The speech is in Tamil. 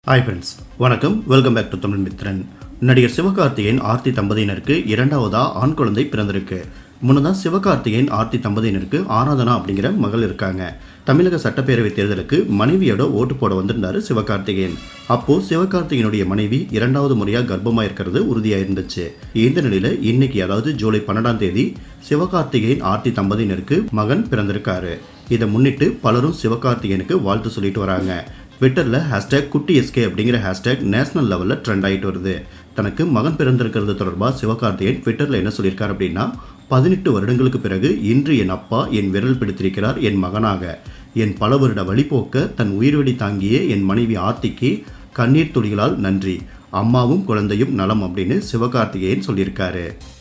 ஹாய் ஃப்ரெண்ட்ஸ் வணக்கம் welcome back to Tamil Mithran நடிகர் சிவகார்த்திகேயன் ஆர்த்தி தம்பதியினருக்கு இரண்டாவதா ஆண் குழந்தை பிறந்திருக்கு முன்னதாக சிவகார்த்திகேயன் ஆர்த்தி தம்பதியினருக்கு ஆராதனா அப்படிங்கிற மகள் இருக்காங்க தமிழக சட்டப்பேரவை தேர்தலுக்கு மனைவியோட ஓட்டு போட வந்திருந்தாரு சிவகார்த்திகேயன் அப்போ சிவகார்த்திகேயனுடைய மனைவி இரண்டாவது முறையா கர்ப்பமா இருக்கிறது உறுதியா இருந்துச்சு இந்த நிலையில இன்னைக்கு அதாவது ஜூலை பன்னெண்டாம் தேதி சிவகார்த்திகேயன் ஆர்த்தி தம்பதியினருக்கு மகன் பிறந்திருக்காரு இதை முன்னிட்டு பலரும் சிவகார்த்திகேயனுக்கு வாழ்த்து சொல்லிட்டு வராங்க ட்விட்டரில் ஹேஷ்டேக் குட்டி எஸ்கே அப்படிங்கிற ஹேஷ்டேக் நேஷனல் லெவலில் ட்ரெண்ட் ஆகிட்டு வருது தனக்கு மகன் பிறந்திருக்கிறது தொடர்பாக சிவகார்த்திகேயன் ட்விட்டரில் என்ன சொல்லியிருக்கார் அப்படின்னா பதினெட்டு வருடங்களுக்கு பிறகு இன்று என் அப்பா என் விரல் பிடித்திருக்கிறார் என் மகனாக என் பல வருட வழிபோக்க தன் உயிர்வெளி தாங்கிய என் மனைவி ஆர்த்திக்கு கண்ணீர் துளிகளால் நன்றி அம்மாவும் குழந்தையும் நலம் அப்படின்னு சிவகார்த்திகேயன் சொல்லியிருக்காரு